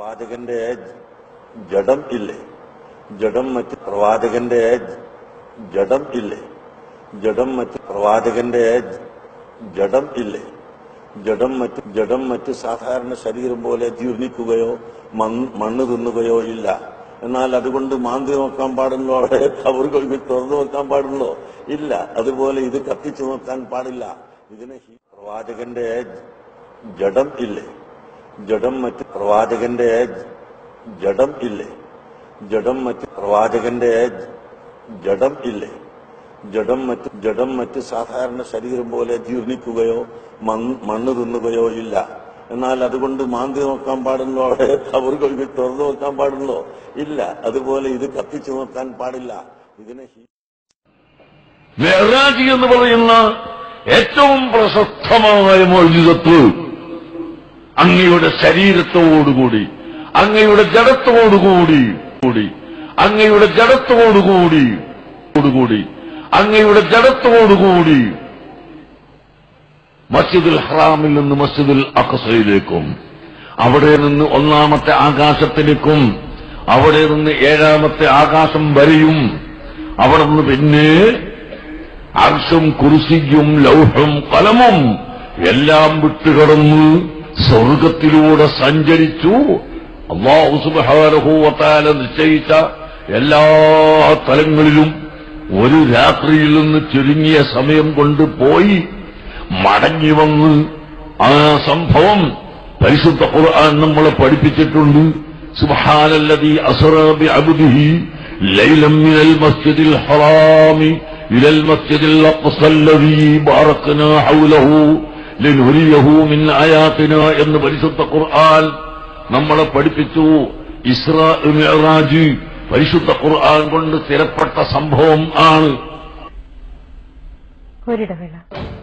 പ്രവാചകന്റെ ജഡം ഇല്ലേ ജഡം മറ്റ് പ്രവാചകന്റെ ജഡം ഇല്ലേ ജഡം മറ്റ് പ്രവാചകന്റെ ജഡം ഇല്ലേ ജഡം മറ്റ് ജഡം മറ്റ് സാധാരണ ശരീരം പോലെ ജീർണിക്കുകയോ മണ്ണ് മണ്ണ് തിന്നുകയോ ഇല്ല എന്നാൽ അതുകൊണ്ട് മാന്തി നോക്കാൻ പാടുള്ളോ അവിടെ കവർ കൊഴുകി തുറന്നു നോക്കാൻ പാടുള്ളോ ഇല്ല അതുപോലെ ഇത് കത്തിച്ചു നോക്കാൻ പാടില്ല ഇതിന് ഹി- പ്രവാചകന്റെ ജഡം ഇല്ലേ ജഡം മറ്റ് പ്രവാചകന്റെ ജഡം ഇല്ലേ ജഡം മറ്റ് പ്രവാചകന്റെ ജഡം ഇല്ലേ ജഡം മറ്റ് ജഡം മറ്റ് സാധാരണ ശരീരം പോലെ ജീർണിക്കുകയോ മണ്ണ് മണ്ണ് തിന്നുകയോ ഇല്ല എന്നാൽ അതുകൊണ്ട് മാന്തി നോക്കാൻ പാടുള്ളോ അവിടെ കവർ കൊഴുകി തുറന്നു നോക്കാൻ പാടുള്ളോ ഇല്ല അതുപോലെ ഇത് കത്തിച്ചു നോക്കാൻ പാടില്ല ഇതിന് ഹി- മെഹറാജി എന്ന് പറയുന്ന ഏറ്റവും പ്രശസ്തമായ മൊഴിതത്ത് അങ്ങയുടെ ശരീരത്തോടുകൂടി അങ്ങയുടെ ജഡത്തോടുകൂടി കൂടി അങ്ങയുടെ ജഡത്തോടുകൂടി കൂടി അങ്ങയുടെ ജഡത്തോടുകൂടി മസ്ജിദുൽ ഹറാമിൽ നിന്ന് മസ്ജിദുൽ അഖസയിലേക്കും അവിടെ നിന്ന് ഒന്നാമത്തെ ആകാശത്തിലേക്കും അവിടെ നിന്ന് ഏഴാമത്തെ ആകാശം വരെയും അവിടെ നിന്ന് പിന്നെ അർഷും കുരിശിയും ലൗഹം കലമും എല്ലാം വിട്ടുകിടന്ന് സ്വർഗത്തിലൂടെ സഞ്ചരിച്ചു അള്ളാഹു സുബാരഹൂവത്താല നിശ്ചയിച്ച എല്ലാ തലങ്ങളിലും ഒരു രാത്രിയിൽ നിന്ന് ചുരുങ്ങിയ സമയം കൊണ്ട് പോയി മടങ്ങി വന്ന് ആ സംഭവം പരിശുദ്ധ ഖുർആൻ നമ്മളെ പഠിപ്പിച്ചിട്ടുണ്ട് സുബ്ഹാനല്ലദീ അസ്റാ ബിഅബ്ദിഹി ലൈലം മിനൽ മസ്ജിദിൽ ഹറാമി ഇലൽ മസ്ജിദിൽ അഖ്സ അല്ലദീ ബാറക്നാ ഹൗലഹു ലിനുരിയഹു മിൻ ആയാതിനാ എന്ന് പരിശുദ്ധ ഖുർആൻ നമ്മളെ പഠിപ്പിച്ചു ഇസ്രാ മിഅ്റാജ് പരിശുദ്ധ ഖുർആൻ കൊണ്ട് സ്ഥിരപ്പെട്ട സംഭവം ആണ് ഒരിടവേള